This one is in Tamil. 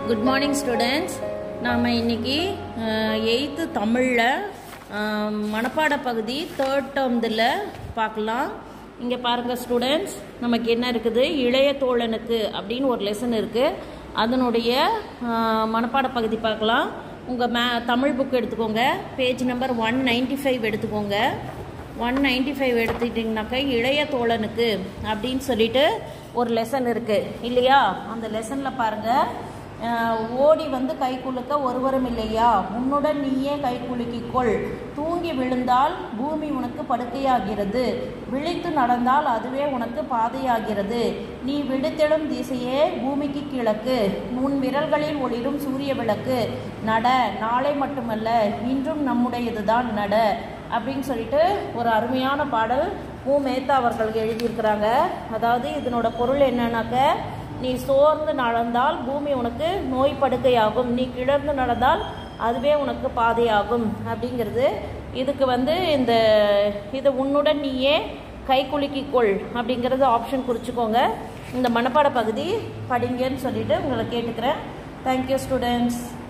குட் மார்னிங் ஸ்டூடெண்ட்ஸ் நாம் இன்னைக்கு எயித்து தமிழில் மனப்பாட பகுதி தேர்ட் டேர்ம்தில் பார்க்கலாம் இங்கே பாருங்கள் ஸ்டூடெண்ட்ஸ் நமக்கு என்ன இருக்குது இளைய தோழனுக்கு அப்படின்னு ஒரு லெசன் இருக்குது அதனுடைய அஹ், மனப்பாட பகுதி பார்க்கலாம் உங்கள் மே தமிழ் புக் எடுத்துக்கோங்க page number one ninety five எடுத்துக்கோங்க ஒன் நைன்டி ஃபைவ் எடுத்துக்கிட்டிங்கனாக்கா இளைய தோழனுக்கு அப்படின்னு சொல்லிட்டு ஒரு லெசன் இருக்குது இல்லையா அந்த லெசனில் பாருங்கள் அஹ், ஓடி வந்து கை குலுக்க ஒருவரும் இல்லையா உன்னுடன் நீயே கை குலுக்கிக்கொள் தூங்கி விழுந்தால் பூமி உனக்கு படுக்கையாகிறது விழித்து நடந்தால் அதுவே உனக்கு பாதையாகிறது நீ விடுத்தெழும் திசையே பூமிக்கு கிழக்கு உன் விரல்களில் ஒளிரும் சூரிய விளக்கு நட நாளை மட்டுமல்ல இன்றும் நம்முடையதுதான் நட அப்படின்னு சொல்லிட்டு ஒரு அருமையான பாடல் மு மேத்தா அவர்கள் எழுதியிருக்கிறாங்க அதாவது இதனோட பொருள் என்னன்னாக்க நீ சோர்ந்து நடந்தால் பூமி உனக்கு நோய் படுக்கையாகும் நீ கிளர்ந்து நடந்தால் அதுவே உனக்கு பாதையாகும் அப்படிங்கிறது இதுக்கு வந்து இந்த இது உன்னுடன் நீயே கை குலுக்கிக்கொள் அப்படிங்கிறது ஆப்ஷன் குறிச்சிக்கோங்க இந்த மனப்பாட பகுதி படிங்கன்னு சொல்லிட்டு உங்களை கேட்டுக்கிறேன் தேங்க்யூ ஸ்டூடெண்ட்ஸ்